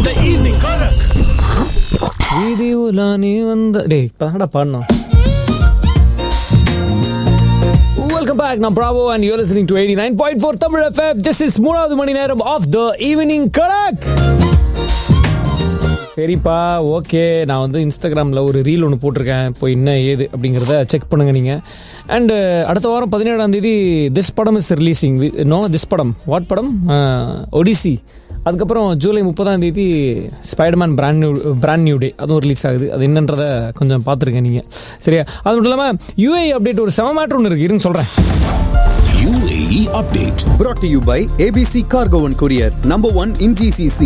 The evening Karak. வீதி உலா நீ வந்த டேய் இப்பதான்டா பாடணும் வெல்கம் பேக் நான் bravo and you listening to eighty nine point four Tamil FM this is மூணாவது மணி நேரம் ஆஃப் த ஈவினிங் கலக் சரிப்பா ஓகே நான் வந்து இன்ஸ்டாகிராமில் ஒரு ரீல் ஒன்று போட்டிருக்கேன் இப்போ என்ன ஏது அப்படிங்கிறத செக் பண்ணுங்க நீங்கள் அண்டு அடுத்த வாரம் பதினேழாம் தேதி திஸ் படம் இஸ் ரிலீசிங் நோ திஸ் படம் வாட் படம் ஒடிசி அதுக்கப்புறம் ஜூலை முப்பதாம் தேதி Spiderman brand new brand new day அதுவும் ரிலீஸ் ஆகுது அது என்னன்றத கொஞ்சம் பார்த்துருக்கேன் நீங்கள் சரியா அது மட்டும் இல்லாமல் யூஏ அப்டேட் ஒரு செம மேட்ரு ஒன்று இருக்குது இருன்னு சொல்கிறேன் UAE update. brought to you by ABC Cargo and Courier, number one in GCC.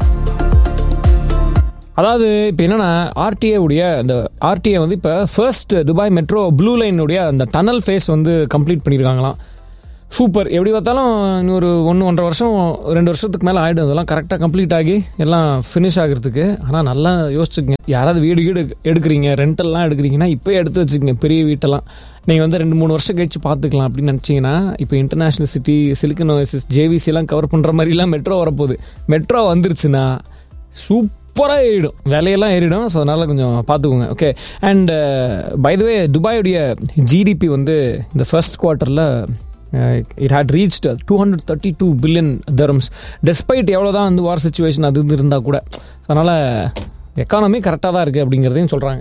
அதாவது இப்போ என்னன்னா ஆர்டிஏ உடைய அந்த ஆர்டிஏ வந்து இப்போ ஃபர்ஸ்ட் துபாய் மெட்ரோ ப்ளூ லைனுடைய அந்த டனல் ஃபேஸ் வந்து கம்ப்ளீட் பண்ணியிருக்காங்களாம் சூப்பர் எப்படி பார்த்தாலும் இன்னொரு ஒன்று ஒன்றரை வருஷம் ரெண்டு வருஷத்துக்கு மேலே ஆகிடும் அதெல்லாம் கரெக்டாக கம்ப்ளீட் ஆகி எல்லாம் ஃபினிஷ் ஆகிறதுக்கு ஆனால் நல்லா யோசிச்சுக்கங்க யாராவது வீடு வீடு எடுக்கிறீங்க ரெண்டெல்லாம் எடுக்கிறீங்கன்னா இப்போ எடுத்து வச்சுக்கோங்க பெரிய வீட்டெல்லாம் நீங்கள் வந்து ரெண்டு மூணு வருஷம் கழிச்சு பார்த்துக்கலாம் அப்படின்னு நினச்சிங்கன்னா இப்போ இன்டர்நேஷ்னல் சிட்டி சிலிக்கன் ஓஎஸ்எஸ் ஜேவிசிலாம் கவர் பண்ணுற மாதிரிலாம் மெட்ரோ வரப்போகுது மெட்ரோ வந்துருச்சுன்னா சூப்பராக ஏறிடும் விலையெல்லாம் ஏறிடும் ஸோ அதனால் கொஞ்சம் பார்த்துக்கோங்க ஓகே அண்ட் பைதவே துபாயுடைய ஜிடிபி வந்து இந்த ஃபர்ஸ்ட் குவார்ட்டரில் it had reached to hundred thirty two billion dirhams despite எவ்வளோ தான் வந்து வார் சுச்சுவேஷன் அது இது இருந்தால் கூட அதனால் எக்கானமி கரெக்டாக தான் இருக்குது அப்படிங்கிறதையும் சொல்கிறாங்க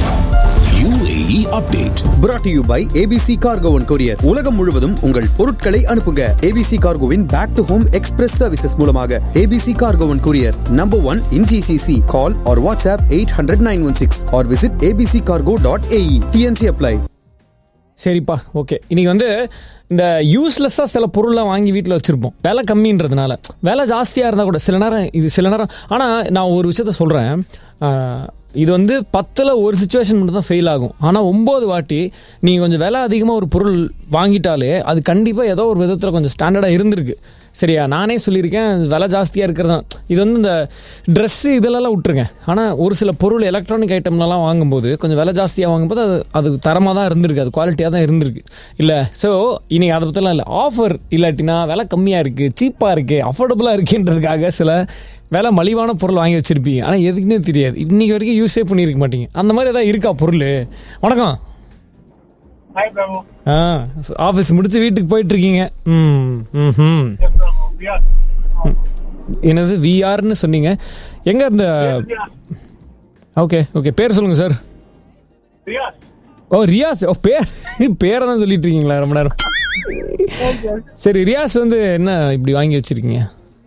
UAE update. brought to you by ABC Cargo and Courier. உலகம் முழுவதும் உங்கள் பொருட்களை அனுப்புங்க ABC Cargoவின் back to home express services மூலமாக ABC Cargo and Courier, number one in GCC. Call or WhatsApp 800-916 or visit abccargo.ae. TNC apply. சரிப்பா okay இன்னைக்கு வந்து இந்த யூஸ்லெஸ்ஸாக சில பொருள்லாம் வாங்கி வீட்டில் வச்சுருப்போம் விலை கம்மின்றதுனால விலை ஜாஸ்தியாக இருந்தால் கூட சில நேரம் இது சில நேரம் ஆனால் நான் ஒரு விஷயத்த சொல்கிறேன் இது வந்து பத்தில் ஒரு சுச்சுவேஷன் மட்டும் தான் ஃபெயில் ஆகும் ஆனால் ஒம்பது வாட்டி நீங்கள் கொஞ்சம் விலை அதிகமாக ஒரு பொருள் வாங்கிட்டாலே அது கண்டிப்பாக ஏதோ ஒரு விதத்தில் கொஞ்சம் ஸ்டாண்டர்டாக இருந்திருக்கு சரியா நானே சொல்லியிருக்கேன் விலை ஜாஸ்தியாக இருக்கிறது தான் இது வந்து இந்த ட்ரெஸ்ஸு இதெல்லாம் விட்டுருங்க ஆனால் ஒரு சில பொருள் எலக்ட்ரானிக் ஐட்டம்லாம் வாங்கும்போது கொஞ்சம் விலை ஜாஸ்தியாக வாங்கும்போது அது அது தரமாக தான் இருந்திருக்கு அது குவாலிட்டியாக தான் இருந்திருக்கு இல்லை ஸோ இன்னைக்கு அதை பற்றிலாம் இல்லை ஆஃபர் இல்லாட்டினா விலை கம்மியாக இருக்குது சீப்பாக இருக்குது அஃபோர்டபுளாக இருக்குன்றதுக்காக சில விலை மலிவான பொருள் வாங்கி வச்சிருப்பீங்க ஆனால் எதுக்குன்னே தெரியாது இன்னைக்கு வரைக்கும் யூஸே பண்ணியிருக்க மாட்டீங்க அந்த மாதிரி ஏதாவது இருக்கா பொருள் வணக்கம் ஹாய் பிரபு ஆ ஆஃபீஸ் முடிச்சு வீட்டுக்கு போயிட்டு இருக்கீங்க ம் ம் எஸ் பிரபு ரியாஸ் என்னது விஆர்னு சொன்னீங்க எங்க இந்த ஓகே ஓகே பேர் சொல்லுங்க சார் ரியாஸ் ஓ ரியாஸ் ஓ பேர் பேரை தான் சொல்லிட்டு இருக்கீங்களா ரொம்ப நேரம் சரி ரியாஸ் வந்து என்ன இப்படி வாங்கி வச்சிருக்கீங்க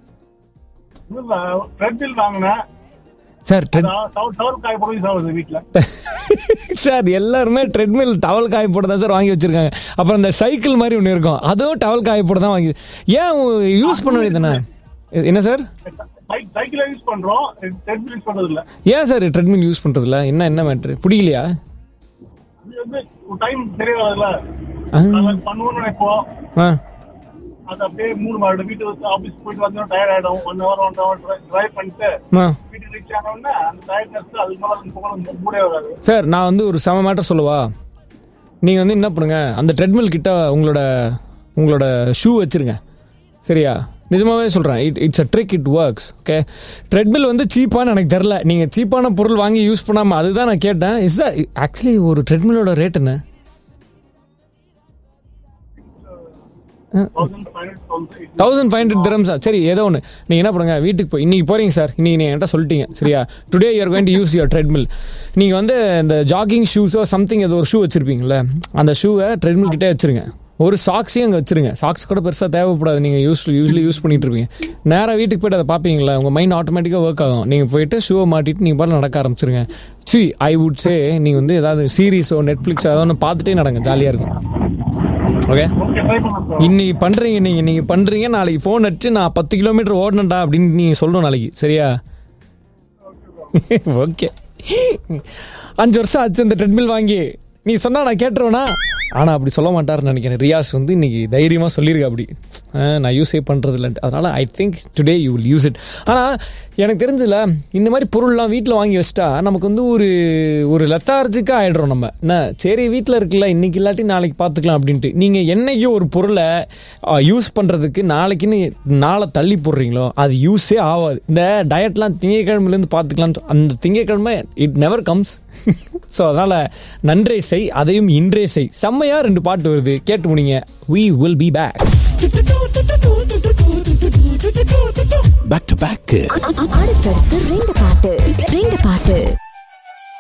ட்ரெட்மில் வாங்கினேன் சார் ட்ரெட் சவுல் சவுல் காய் போட யூஸ் ஆகுது வீட்டில் சார் எல்லாருமே ட்ரெட்மில் டவல் காய போட தான் சார் வாங்கி வச்சிருக்காங்க அப்புறம் இந்த சைக்கிள் மாதிரி ஒன்று இருக்கும் அதுவும் டவல் காய போட தான் வாங்கி ஏன் யூஸ் பண்ண வேண்டியதானே என்ன சார் சைக்கிளை யூஸ் பண்றோம் ட்ரெட்மில் யூஸ் பண்றது இல்ல ஏன் சார் ட்ரெட்மில் யூஸ் பண்ணுறதில்ல என்ன என்ன மேட்ரு பிடிக்கலையா இது வந்து டைம் சரியாகல ஆ. பண்ணுவோம்னு நினைப்போம் ஆ அது அப்படியே மூணு மாடு வீட்டு வந்து ஆபீஸ் போயிட்டு வந்தோம் டயர்ட் ஆயிடும் one hour one hour drive பண்ணிட்டு ஆ வீட்டுக்கு ரீச் ஆனோடனே அந்த டயர்ட்னஸ் அதுக்கு மேல போகணும் மூடே வராது சார் நான் வந்து ஒரு செம மேட்டர் சொல்லவா நீங்கள் வந்து என்ன பண்ணுங்க அந்த ட்ரெட்மில் கிட்ட உங்களோட உங்களோட ஷூ வச்சிருங்க சரியா நிஜமாவே சொல்கிறேன் it it's a trick it works okay treadmill வந்து சீப்பான்னு எனக்கு தெரில நீங்கள் சீப்பான பொருள் வாங்கி யூஸ் பண்ணாமல் அதுதான் நான் கேட்டேன் இஸ் த ஆக்சுவலி ஒரு ட்ரெட்மிலோட ரேட் என்ன thousand five hundred thousand thousand five hundred திரம்ஸா சரி ஏதோ ஒன்று நீங்கள் என்ன பண்ணுங்க வீட்டுக்கு போய் இன்னைக்கு போறீங்க சார் இன்னைக்கு நீங்கள் என்கிட்ட சொல்லிட்டீங்க சரியா today you're going to use your treadmill நீங்கள் வந்து இந்த ஜாகிங் ஷூஸோ சம்திங் ஏதோ ஒரு ஷூ வச்சிருப்பீங்களே அந்த ஷூவை ட்ரெட்மில் கிட்டே வச்சிருங்க ஒரு சாக்ஸையும் அங்கே வச்சிருங்க சாக்ஸ் கூட பெருசாக தேவைப்படாது நீங்கள் யூஸ் யூஸ்வலி யூஸ் பண்ணிட்டு இருப்பீங்க நேராக வீட்டுக்கு போய்ட்டு அதை பார்ப்பீங்களா உங்கள் மைண்ட் ஆட்டோமேட்டிக்காக ஒர்க் ஆகும் நீங்கள் போயிட்டு ஷூவை மாட்டிட்டு நீங்கள் பாட்டு நடக்க ஆரம்பிச்சிருங்க சி ஐ வுட் சே நீங்கள் வந்து ஏதாவது சீரீஸோ நெட்ஃப்ளிக்ஸோ ஏதோ ஒன்று பார்த்துட்டே நடங்க ஜாலியாக இருக்கும் ஓகே ஓகே ட்ரை பண்ணுறோம் இன்னைக்கு பண்றீங்க நீங்க இன்னைக்கு பண்றீங்க நாளைக்கு ஃபோன் அடிச்சு நான் பத்து கிலோமீட்டர் ஓடணும்டா அப்படின்னு நீங்க சொல்லணும் நாளைக்கு சரியா ஓகே அஞ்சு வருஷம் ஆச்சு இந்த ட்ரெட்மில் வாங்கி நீ சொன்னா நான் கேட்டுருவேனா ஆனால் அப்படி சொல்ல மாட்டாருன்னு நினைக்கிறேன் ரியாஸ் வந்து இன்னைக்கு தைரியமாக சொல்லியிருக்கா அப்படி அஹ், நான் யூஸே பண்ணுறது இல்லைன்ட்டு அதனால் I think today you will use it ஆனால் எனக்கு தெரிஞ்சல இந்த மாதிரி பொருள்லாம் வீட்டில் வாங்கி வச்சிட்டா நமக்கு வந்து ஒரு ஒரு லெத்தார்ஜிக்காக ஆயிடுறோம் நம்ம என்ன சரி வீட்டில் இருக்குல்ல இன்னைக்கு இல்லாட்டி நாளைக்கு பார்த்துக்கலாம் அப்படின்ட்டு நீங்கள் என்னைக்கு ஒரு பொருளை யூஸ் பண்ணுறதுக்கு நாளைக்குன்னு நாளை தள்ளி போடுறீங்களோ அது யூஸே ஆகாது இந்த டயட்லாம் திங்கக்கிழமையிலேருந்து பார்த்துக்கலாம்னு அந்த திங்கக்கிழமை இட் நெவர் கம்ஸ் ஸோ அதனால் நன்றே செய் அதையும் இன்றே செய் செம்மையாக ரெண்டு பாட்டு வருது கேட்டு முடிங்க we will be back Back to back. அடுத்தடுத்து ரெண்டு பாட்டு ரெண்டு பாட்டு